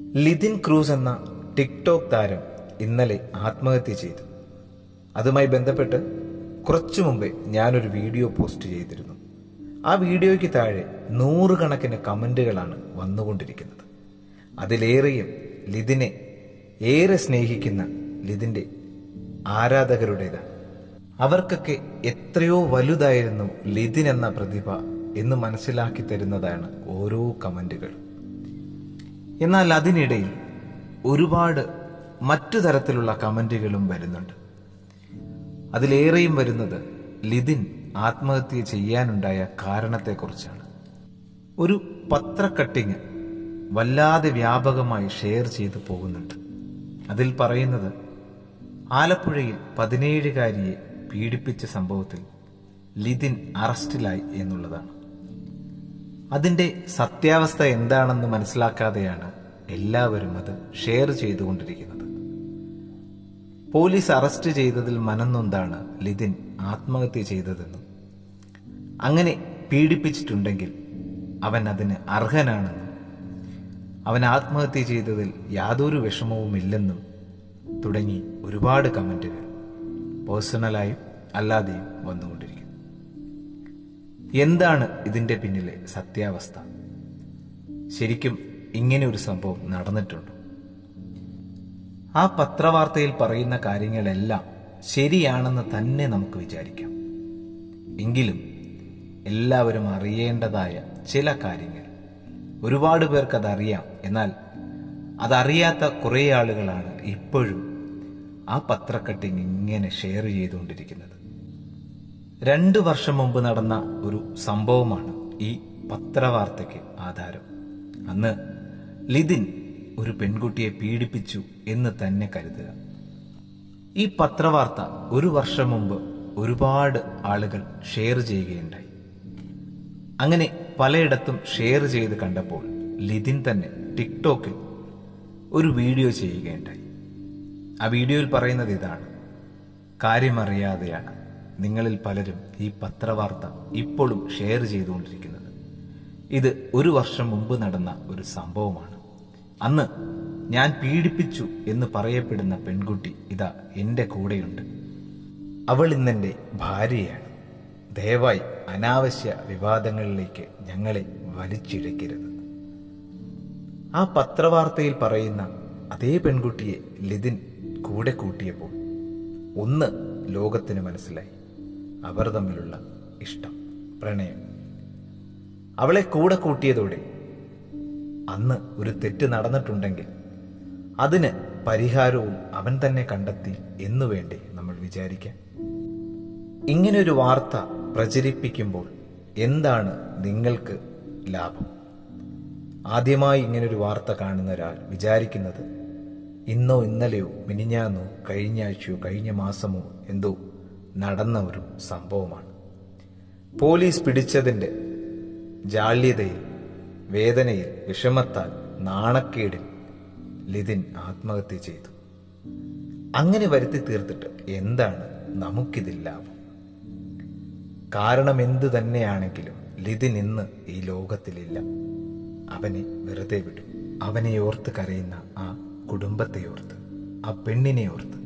Lithin cruise എന്ന TikTok താരം ഇന്നലെ ആത്മഹത്യ ചെയ്തു അതുമായി ബന്ധപ്പെട്ട് കുറച്ചു മുമ്പേ ഞാനൊരു വീഡിയോ പോസ്റ്റ് ചെയ്തിരുന്നു ആ വീഡിയോയ്ക്ക് താഴെ നൂറുകണക്കിന് കമന്റുകളാണ് വന്നുകൊണ്ടിരിക്കുന്നത് അതിലേറെയും ലിതിനെ ഏറെ സ്നേഹിക്കുന്ന ലിതിന്റെ ആരാധകരുടേതാണ് അവർക്കൊക്കെ എത്രയോ വലുതായിരുന്നു ലിതിൻ എന്ന പ്രതിഭ എന്ന് മനസ്സിലാക്കി തരുന്നതാണ് ഓരോ കമന്റുകൾ എന്നാൽ അതിനിടയിൽ ഒരുപാട് മറ്റു തരത്തിലുള്ള കമന്റുകളും വരുന്നുണ്ട് അതിലേറെയും വരുന്നത് ലിതിൻ ആത്മഹത്യ ചെയ്യാനുണ്ടായ കാരണത്തെക്കുറിച്ചാണ് ഒരു പത്രക്കട്ടിങ് വല്ലാതെ വ്യാപകമായി ഷെയർ ചെയ്തു പോകുന്നുണ്ട് അതിൽ പറയുന്നത് ആലപ്പുഴയിൽ പതിനേഴുകാരിയെ പീഡിപ്പിച്ച സംഭവത്തിൽ ലിതിൻ അറസ്റ്റിലായി എന്നുള്ളതാണ് അതിന്റെ സത്യാവസ്ഥ എന്താണെന്ന് മനസ്സിലാക്കാതെയാണ് എല്ലാവരും അത് ഷെയർ ചെയ്തുകൊണ്ടിരിക്കുന്നത് പോലീസ് അറസ്റ്റ് ചെയ്തതിൽ മനംനൊന്താണ് ലിതിൻ ആത്മഹത്യ ചെയ്തതെന്നും അങ്ങനെ പീഡിപ്പിച്ചിട്ടുണ്ടെങ്കിൽ അവൻ അതിന് അർഹനാണെന്നും അവൻ ആത്മഹത്യ ചെയ്തതിൽ യാതൊരു വിഷമവുമില്ലെന്നും തുടങ്ങി ഒരുപാട് കമന്റുകൾ പേഴ്സണലായും അല്ലാതെയും വന്നുകൊണ്ടിരിക്കുന്നു എന്താണ് ഇതിന്റെ പിന്നിലെ സത്യാവസ്ഥ ശരിക്കും ഇങ്ങനെ ഒരു സംഭവം നടന്നിട്ടുണ്ടോ ആ പത്രവാർത്തയിൽ പറയുന്ന കാര്യങ്ങളെല്ലാം ശരിയാണെന്ന് തന്നെ നമുക്ക് വിചാരിക്കാം എങ്കിലും എല്ലാവരും അറിയേണ്ടതായ ചില കാര്യങ്ങൾ ഒരുപാട് പേർക്ക് അതറിയാം എന്നാൽ അതറിയാത്ത കുറേ ആളുകളാണ് ഇപ്പോഴും ആ പത്രക്കട്ടിങ് ഇങ്ങനെ ഷെയർ ചെയ്തുകൊണ്ടിരിക്കുന്നത് രണ്ട് വർഷം മുമ്പ് നടന്ന ഒരു സംഭവമാണ് ഈ പത്രവാർത്തയ്ക്ക് ആധാരം അന്ന് ലിതിൻ ഒരു പെൺകുട്ടിയെ പീഡിപ്പിച്ചു എന്ന് തന്നെ കരുതുക ഈ പത്രവാർത്ത ഒരു വർഷം മുമ്പ് ഒരുപാട് ആളുകൾ ഷെയർ ചെയ്യുകയുണ്ടായി അങ്ങനെ പലയിടത്തും ഷെയർ ചെയ്ത് കണ്ടപ്പോൾ ലിതിൻ തന്നെ ടിക്ടോക്കിൽ ഒരു വീഡിയോ ചെയ്യുകയുണ്ടായി ആ വീഡിയോയിൽ പറയുന്നത് ഇതാണ് കാര്യമറിയാതെയാണ് നിങ്ങളിൽ പലരും ഈ പത്രവാർത്ത ഇപ്പോഴും ഷെയർ ചെയ്തുകൊണ്ടിരിക്കുന്നത് ഇത് ഒരു വർഷം മുമ്പ് നടന്ന ഒരു സംഭവമാണ് അന്ന് ഞാൻ പീഡിപ്പിച്ചു എന്ന് പറയപ്പെടുന്ന പെൺകുട്ടി ഇതാ എന്റെ കൂടെയുണ്ട് അവൾ ഇന്നെന്റെ ഭാര്യയാണ് ദയവായി അനാവശ്യ വിവാദങ്ങളിലേക്ക് ഞങ്ങളെ വലിച്ചിഴക്കരുത് ആ പത്രവാർത്തയിൽ പറയുന്ന അതേ പെൺകുട്ടിയെ ലിതിൻ കൂടെ കൂട്ടിയപ്പോൾ ഒന്ന് ലോകത്തിന് മനസ്സിലായി അവർ തമ്മിലുള്ള ഇഷ്ടം പ്രണയം അവളെ കൂടെ കൂട്ടിയതോടെ അന്ന് ഒരു തെറ്റ് നടന്നിട്ടുണ്ടെങ്കിൽ അതിന് പരിഹാരവും അവൻ തന്നെ കണ്ടെത്തി എന്നു വേണ്ടേ നമ്മൾ വിചാരിക്കാൻ ഇങ്ങനെ ഒരു വാർത്ത പ്രചരിപ്പിക്കുമ്പോൾ എന്താണ് നിങ്ങൾക്ക് ലാഭം ആദ്യമായി ഇങ്ങനൊരു വാർത്ത കാണുന്ന ഒരാൾ വിചാരിക്കുന്നത് ഇന്നോ ഇന്നലെയോ മിനിഞ്ഞാന്നോ കഴിഞ്ഞ ആഴ്ചയോ കഴിഞ്ഞ മാസമോ എന്തോ നടന്ന ഒരു സംഭവമാണ് പോലീസ് പിടിച്ചതിന്റെ ജാള്യതയിൽ വേദനയിൽ വിഷമത്താൽ നാണക്കേടിൽ ലിതിൻ ആത്മഹത്യ ചെയ്തു അങ്ങനെ വരുത്തി തീർത്തിട്ട് എന്താണ് നമുക്കിതിൽ ലാഭം കാരണം എന്തു തന്നെയാണെങ്കിലും ലിതിൻ ഇന്ന് ഈ ലോകത്തിലില്ല അവനെ വെറുതെ വിടും അവനെ ഓർത്ത് കരയുന്ന ആ കുടുംബത്തെ ഓർത്ത് ആ പെണ്ണിനെ ഓർത്ത്